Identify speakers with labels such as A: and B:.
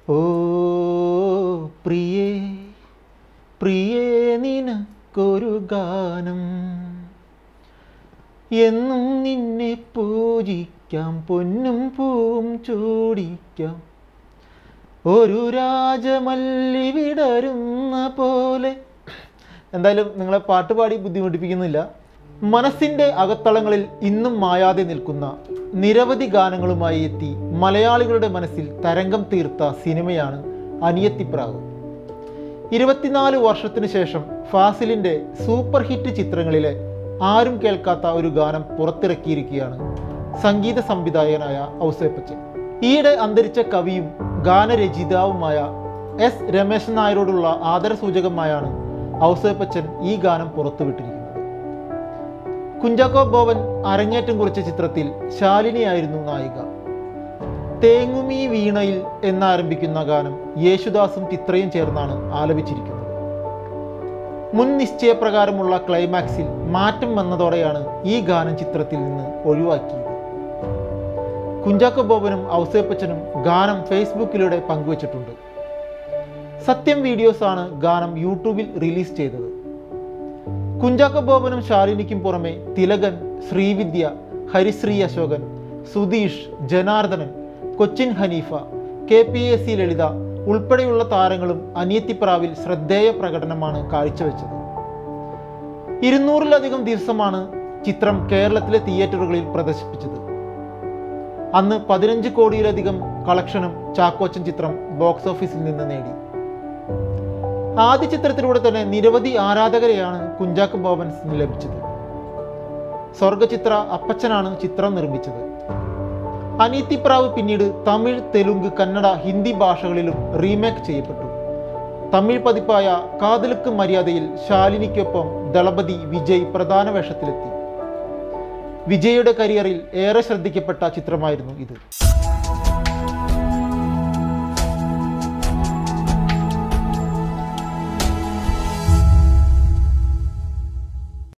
A: ഓ പ്രിയേ പ്രിയേ നിനക്കൊരു ഗാനം എന്നും നിന്നെ പൂജിക്കാം പൊന്നും പൂവും ചൂടിക്കാം ഒരു രാജമല്ലി വിടരുന്ന പോലെ എന്തായാലും നിങ്ങളെ പാട്ട് പാടി ബുദ്ധിമുട്ടിപ്പിക്കുന്നില്ല മനസ്സിൻ്റെ അകത്തളങ്ങളിൽ ഇന്നും മായാതെ നിൽക്കുന്ന നിരവധി ഗാനങ്ങളുമായി എത്തി മലയാളികളുടെ മനസ്സിൽ തരംഗം തീർത്ത സിനിമയാണ് അനിയത്തിപ്രാവ് ഇരുപത്തിനാല് വർഷത്തിനു ശേഷം ഫാസിലിൻ്റെ സൂപ്പർ ഹിറ്റ് ചിത്രങ്ങളിലെ ആരും കേൾക്കാത്ത ഒരു ഗാനം പുറത്തിറക്കിയിരിക്കുകയാണ് സംഗീത സംവിധായകനായ ഔസേപ്പച്ചൻ ഈയിടെ അന്തരിച്ച കവിയും ഗാനരചയിതാവുമായ എസ് രമേശൻ നായരോടുള്ള ആദരസൂചകമായാണ് ഔസേപ്പച്ചൻ ഈ ഗാനം പുറത്തുവിട്ടിരിക്കുന്നത് കുഞ്ചാക്കോ ബോബൻ അരങ്ങേറ്റം കുറിച്ച ചിത്രത്തിൽ ശാലിനിയായിരുന്നു നായിക തേങ്ങുമീ വീണയിൽ എന്നാരംഭിക്കുന്ന ഗാനം യേശുദാസും ചിത്രയും ചേർന്നാണ് ആലപിച്ചിരിക്കുന്നത് മുൻ നിശ്ചയപ്രകാരമുള്ള ക്ലൈമാക്സിൽ മാറ്റം വന്നതോടെയാണ് ഈ ഗാനം ചിത്രത്തിൽ നിന്ന് ഒഴിവാക്കിയത് കുഞ്ചാക്കോ ബോബനും ഔസേപ്പച്ചനും ഗാനം ഫേസ്ബുക്കിലൂടെ പങ്കുവച്ചിട്ടുണ്ട് സത്യം വീഡിയോസ് ആണ് ഗാനം യൂട്യൂബിൽ റിലീസ് ചെയ്തത് കുഞ്ചാക്കോ ബോബനും ശാലിനിക്കും പുറമെ Thilakan Srividya Harisree Asokan Sudheesh Janardhanan Cochin Haneefa K P A C Lalitha ഉൾപ്പെടെയുള്ള താരങ്ങളും അനിയത്തിപ്രാവിൽ ശ്രദ്ധേയ പ്രകടനമാണ് കാഴ്ചവെച്ചത് ഇരുന്നൂറിലധികം ദിവസമാണ് ചിത്രം കേരളത്തിലെ തിയേറ്ററുകളിൽ പ്രദർശിപ്പിച്ചത് അന്ന് പതിനഞ്ച് കോടിയിലധികം കളക്ഷനും ചാക്കോച്ചൻ ചിത്രം ബോക്സ് ഓഫീസിൽ നിന്ന് നേടി ആദ്യ ചിത്രത്തിലൂടെ തന്നെ നിരവധി ആരാധകരെയാണ് കുഞ്ചാക്കോ ബോബൻസിന് ലഭിച്ചത് സ്വർഗചിത്ര അപ്പച്ചനാണ് ചിത്രം നിർമ്മിച്ചത് അനീത്തിപ്രാവ് പിന്നീട് തമിഴ് തെലുങ്ക് കന്നഡ ഹിന്ദി ഭാഷകളിലും റീമേക്ക് ചെയ്യപ്പെട്ടു തമിഴ് പതിപ്പായ കാതലുക്ക് മര്യാദയിൽ ശാലിനിക്കൊപ്പം ദളപതി വിജയ് പ്രധാന വേഷത്തിലെത്തി വിജയുടെ കരിയറിൽ ഏറെ ശ്രദ്ധിക്കപ്പെട്ട ചിത്രമായിരുന്നു ഇത്